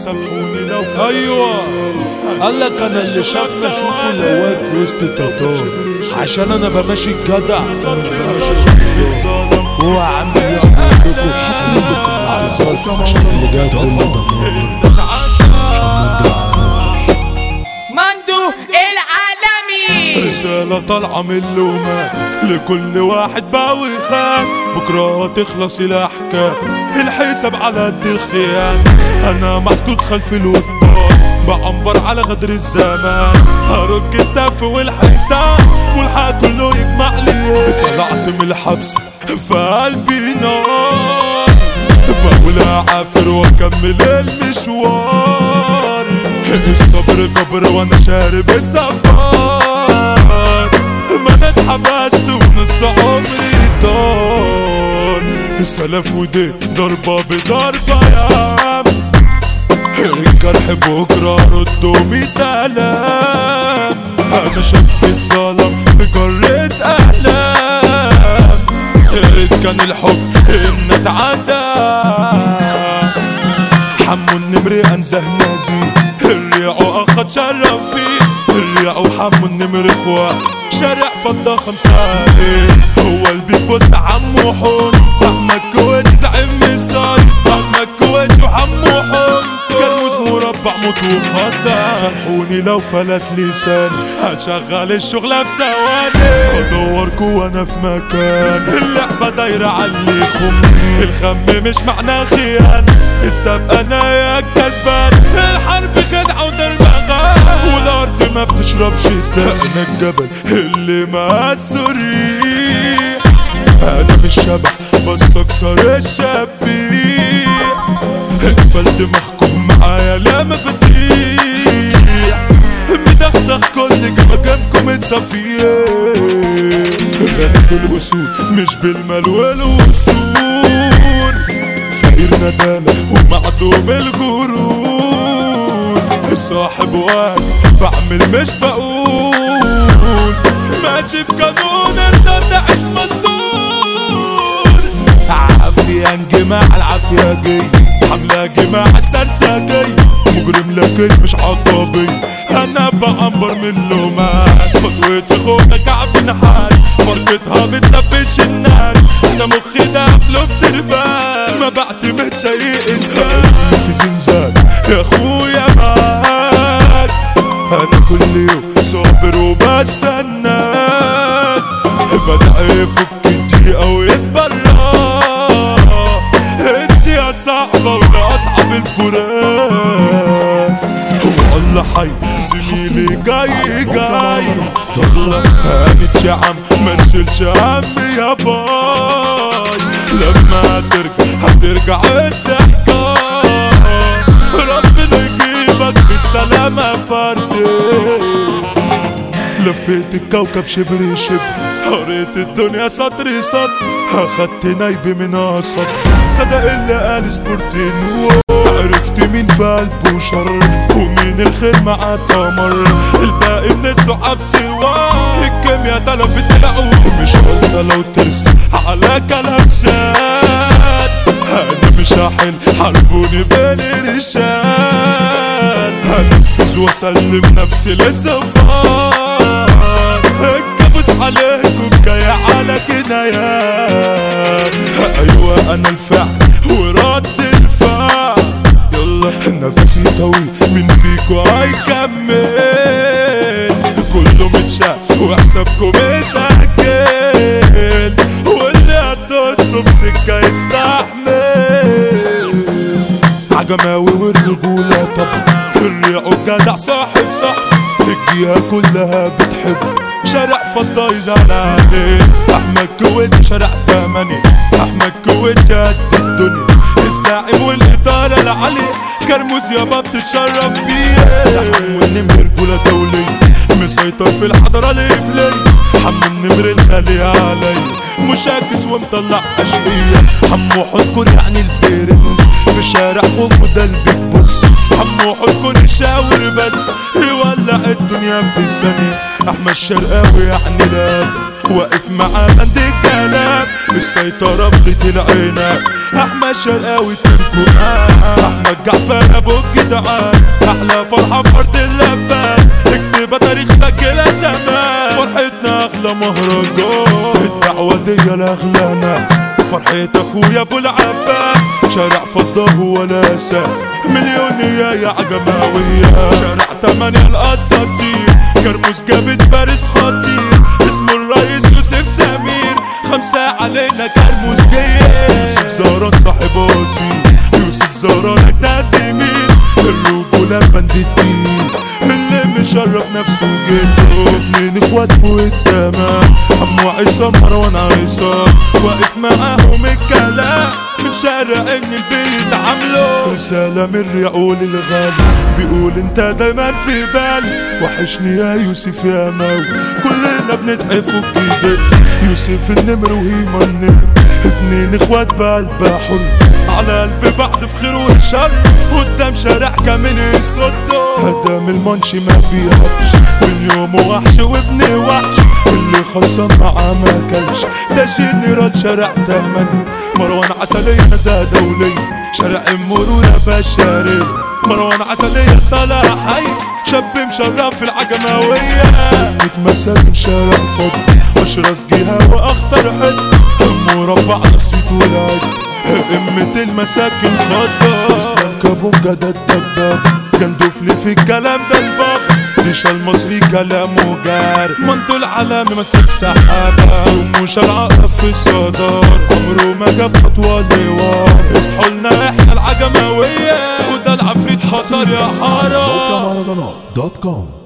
سامحوني لو ايوه قال لك انا اللي شافنا اشوفه لو واقف في وسط التتار عشان انا بمشي الجدع هو عامل يعمل حسيبك عشان اللي جاي كله مندو العالمي رسالة طالعة من اللومة لكل واحد باوي خان بكرة تخلص الأحكام الحساب على قد الخيان أنا محطوط خلف الوطان بعنبر على غدر الزمان هرج السقف والحيطان والحق كله يجمع لي طلعت من الحبس في قلبي نار بقول اعافر واكمل المشوار الصبر كبر وانا شارب السبار ما انا اتحبست ونص عمري طار السلف ودي ضربة بضربة يا عم الجرح بكرة رده ميت ألام أنا شاب اتظلم في جرة أحلام يا ريت كان الحب إن اتعدى حمو النمر أنزه نازي الريع أخد شرف فيه الريع وحمو النمر إخوة شارع فضة خمسة عليه هو اللي بيبص عمو حون أحمد كويت زعيم مصاي أحمد كويت وحمو حون كرموز مربع موت وخطا سامحوني لو فلت لساني هشغل الشغلة في ثواني ادوركوا وانا في مكان اللعبة دايرة على اللي يخمني الخم مش معناه خيانة السبق انا يا كسبان الحرب خدعة ودربغة والارض ما بتشربش دقنا الجبل اللي ما الريح انا مش شبح بس اكسر الشبيح قفلت محكوم معايا لا مفاتيح مدخدخ كل جمجمكم الصفيح غنت الوصول مش بالمال والوصول فقير ندالة ومعدوم الغرور صاحب وقت بعمل مش بقول ماشي بقانون انت تعيش مصدور عافية جماعة العافية جاي حملة جماعة السرسجي مجرم لكن مش عطابي انا بعنبر من لومات خطوتي خوخة كعب نحاس فرقتها بتلبش الناس انا مخي دافله بتربان ما بعتمد شيء انسان في زنزان يا اخويا معاك انا كل يوم صابر وبستناك بدعي فك الدقيقة ويتبرى انت يا صعبة ولا اصعب الفراق هو الله حي زميلي جاي جاي يلا هانت يا عم ما تشيلش هم يا باي لما ترجع هترجع الضحكة ربنا يجيبك بالسلامة فردي لفيت الكوكب شبر شبر قريت الدنيا سطر سطر اخدت نايب من قصب صدق اللي قال سبورتين عرفت مين في قلبه شر ومين الخير مع تمر الباقي من الصحاب سوا الكيميا تلفت العود مش هنسى لو ترسى على كلام شاد انا مش هحل حربوني بين رشاد هنفذ واسلم نفسي للزبان الكبس عليكم جاي على كنايات ايوه انا الفعل ورد الفعل يلا نفسي طويل من فيكو هيكمل كله متشاف وحسابكم اتأكد واللي هتدوسه في سكة يستحمل عجماوي والرجولة طب الريع والجدع صاحب صاحب الجهة كلها بتحب شارع فضة يزعل عليه احمد كويت شارع تمانية احمد كويت قد الدنيا الزعيم والإدارة العالية كرموز يابا بتتشرف بيه والنمر رجولة دولية مسيطر في الحضرة الإبلية حمو النمر الغالي عليا مشاكس ومطلع أشقية حمو حنكر يعني البرنس في الشارع خوفه ده اللي بتبص حمو حنكر يشاور بس يولع الدنيا في ثانية أحمد شرقاوي يعني راب واقف مع بند الكلام السيطرة بغيت العنب احمد شرقاوي تركو احمد جعفر ابو الجدعان احلى فرحة في ارض اللبان اكتبها تاريخ سجلها زمان فرحتنا اغلى مهرجان الدعوة دي لاغلى ناس فرحة اخويا ابو العباس شارع فضة هو الاساس مليونية يا عجماوية شارع تمانية الاساطير كرموس جابت فارس خطير اسمه الرئيس يوسف سمير خمسة علينا كرموس جاي يوسف زهران صاحب وسيم يوسف زهران اجداد زميل الرجولة بند الدين اللي مشرف نفسه جده اتنين اخوات فوق التمام عمو عصام مروان عصام واقف معاهم الكلام من شارع ابن البيت عامله رسالة من ريعول الغالي بيقول انت دايما في بالي وحشني يا يوسف يا مو كلنا بندعي فوق ايدك يوسف النمر وهيما النمر اتنين اخوات بقلب حر على قلب بعض في خير وشر قدام شارع كامل يصده هدام المنش ما بيهبش من يومه وحش وابن وحش اللي خصم معاه ما كلش ده جنرال شارع تمن مروان عسلية زاد دولية شارع المرور بشرية مروان عسلية طالع حي شاب مشرف في العجماوية مساكن شارع فضي اشرس جهة واخطر حد مربع نصيت ولاد قمة المساكن خضة اسلام كابونجا ده الدباب كان دفل في الكلام ده الباب ديشا المصري كلامه جار منطو العالم مسك سحابة ومش العقرب في الصدار عمره ما جاب خطوة لوار اصحوا لنا احنا العجماوية وده العفريت حصل يا حارة موقع مهرجانات دوت كوم